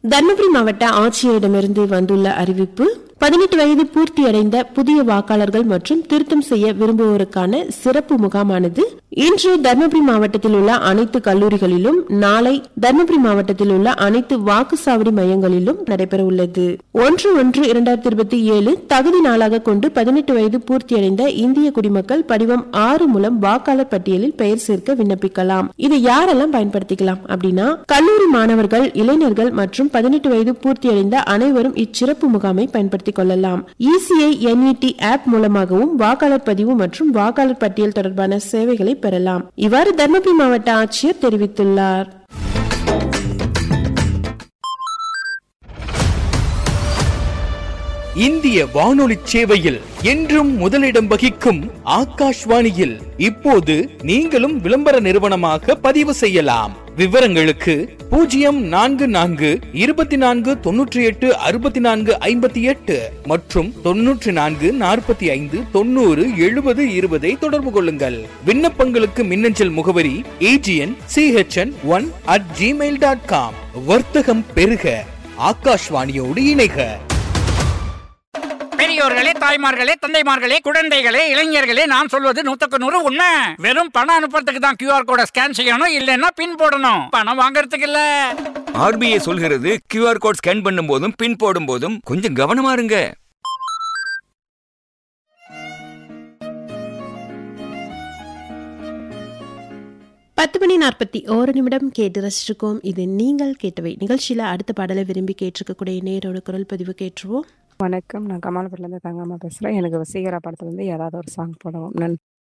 தருமபுரி மாவட்ட ஆட்சியரிடமிருந்து வந்துள்ள அறிவிப்பு பதினெட்டு வயது பூர்த்தியடைந்த புதிய வாக்காளர்கள் மற்றும் திருத்தம் செய்ய விரும்புவோருக்கான சிறப்பு முகாமானது இன்று தருமபுரி மாவட்டத்தில் உள்ள அனைத்து கல்லூரிகளிலும் நாளை தருமபுரி மாவட்டத்தில் உள்ள அனைத்து வாக்குச்சாவடி மையங்களிலும் நடைபெற உள்ளது ஒன்று ஒன்று இரண்டாயிரத்தி இருபத்தி ஏழு தகுதி நாளாக கொண்டு பதினெட்டு வயது பூர்த்தியடைந்த இந்திய குடிமக்கள் படிவம் ஆறு மூலம் வாக்காளர் பட்டியலில் பெயர் சேர்க்க விண்ணப்பிக்கலாம் இதை யாரெல்லாம் பயன்படுத்திக்கலாம் அப்படின்னா கல்லூரி மாணவர்கள் இளைஞர்கள் மற்றும் பதினெட்டு வயது பூர்த்தியடைந்த அனைவரும் இச்சிறப்பு முகாமை பயன்படுத்திக் கொள்ளலாம் இசிஐ என்இடி ஆப் மூலமாகவும் வாக்காளர் பதிவு மற்றும் வாக்காளர் பட்டியல் தொடர்பான சேவைகளை பெறலாம் இவ்வாறு தருமபுரி மாவட்ட ஆட்சியர் தெரிவித்துள்ளார் இந்திய வானொலி சேவையில் என்றும் முதலிடம் வகிக்கும் ஆகாஷ்வாணியில் இப்போது நீங்களும் விளம்பர நிறுவனமாக பதிவு செய்யலாம் விவரங்களுக்கு பூஜ்ஜியம் நான்கு நான்கு இருபத்தி நான்கு தொன்னூற்றி எட்டு அறுபத்தி நான்கு ஐம்பத்தி எட்டு மற்றும் தொன்னூற்றி நான்கு நாற்பத்தி ஐந்து தொண்ணூறு எழுபது இருபதை தொடர்பு கொள்ளுங்கள் விண்ணப்பங்களுக்கு மின்னஞ்சல் முகவரி A G N C H N one at gmail dot com வர்த்தகம் பெருக ஆகாஷ்வாணியோடு இணைக பெரியோர்களே தாய்மார்களே தந்தைமார்களே குழந்தைகளே இளைஞர்களே நான் சொல்வது நூத்துக்கு நூறு உண்மை வெறும் பணம் அனுப்புறதுக்கு தான் கியூஆர் கோட ஸ்கேன் செய்யணும் இல்லைன்னா பின் போடணும் பணம் வாங்குறதுக்கு இல்ல ஆர்பிஐ சொல்கிறது கியூஆர் கோட் ஸ்கேன் பண்ணும் போதும் பின் போடும் போதும் கொஞ்சம் கவனமா இருங்க பத்து மணி நாற்பத்தி ஓரு நிமிடம் கேட்டு ரசிச்சிருக்கோம் இது நீங்கள் கேட்டவை நிகழ்ச்சியில அடுத்த பாடலை விரும்பி கேட்டிருக்கக்கூடிய நேரோட குரல் பதிவு கேட்டுருவோம் வணக்கம் நான் கமாலபுரத்துலேருந்து தங்கம்மா பேசுகிறேன் எனக்கு வசீகரா படத்துலேருந்து ஏதாவது ஒரு சாங் போடுவோம் நன்றி